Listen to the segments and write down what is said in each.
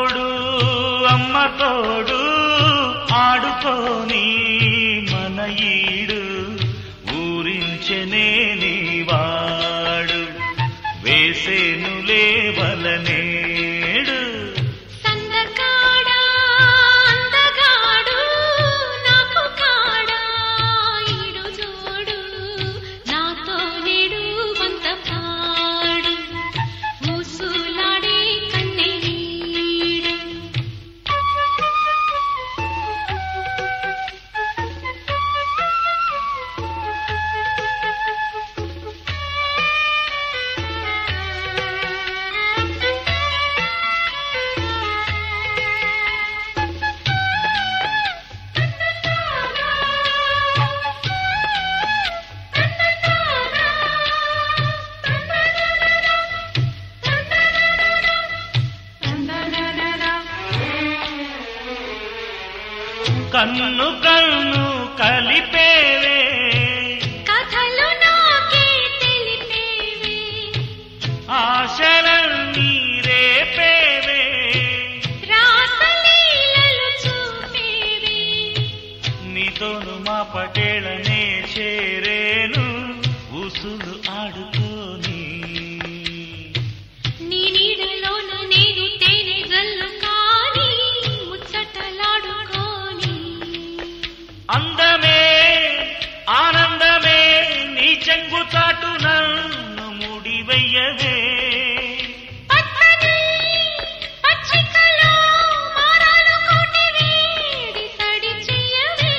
తోడు అమ్మ తోడు ఆడుకోని మన ఈడు ఊరించనే నీవాడు వేసేను లేవలనేడు సందకాడా అందగాడు నాకు కాడా ఈడు జోడు నాతో నేడు వంత పాడు ఊసులాడే కన్నె నీడు కన్ను కన్ను కలిపేవే కథలు నాకే తెలిపేవే ఆశలన్నీ రేపేవే రాసలీలలు చూపేవే నీతోను మా పటేళనే చేరేను ఉసులు ఆడుకోని నీ నీడలోన నేను తేనె జల్లు కాని ముచ్చటలాడుకోని అందమే ఆనందమే నీ చెంగు చాటు నన్ను ముడివయ్యవే పచ్చని పచ్చికలో మారాలు కోటి వేడి సడి చెయ్యవే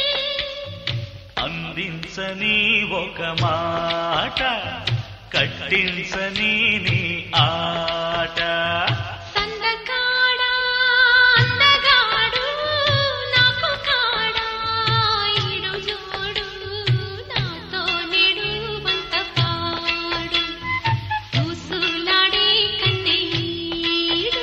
అందించని ఒక మాట కట్టించని నీ ఆట సందకాడా అందగాడు నాకు కాడా ఈడు జోడు నాతో నేడు వంత పాడు ఊసులాడే కన్నీడు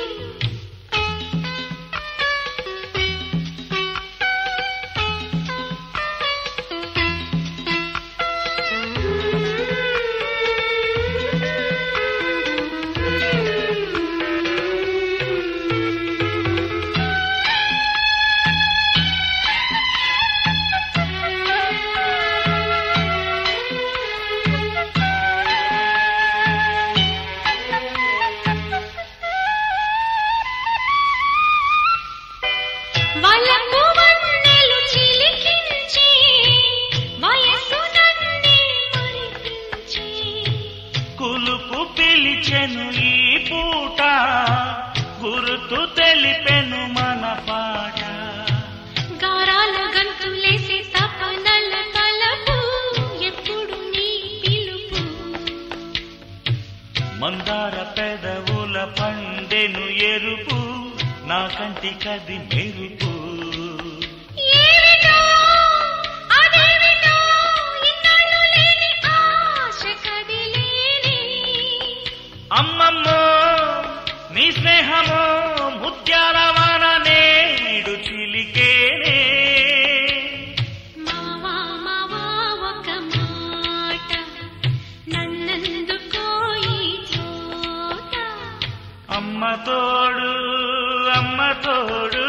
వలపు వన్నెలు చిలికించి వయసు నన్నే మరిపించి కులుపు పిలిచెను ఈ పూట గురుతు తెలిపెను మన పాట గారాల గంతులేసి తపనల తలపు ఎప్పుడు నీ పిలుపు మందార పెదవుల పండెను ఎరుపు నా కంటి కది మెరుపు ఏమిటో అదేమిటో ఇన్నాళ్ళు లేని ఆశ కదిలేని అమ్మమ్మో నీ స్నేహమో ముత్యాల వాన నేడు చిలికేనే మావా మావా ఒక మాట నన్నెందుకో ఈ చోట అమ్మ తోడు అమ్మ తోడు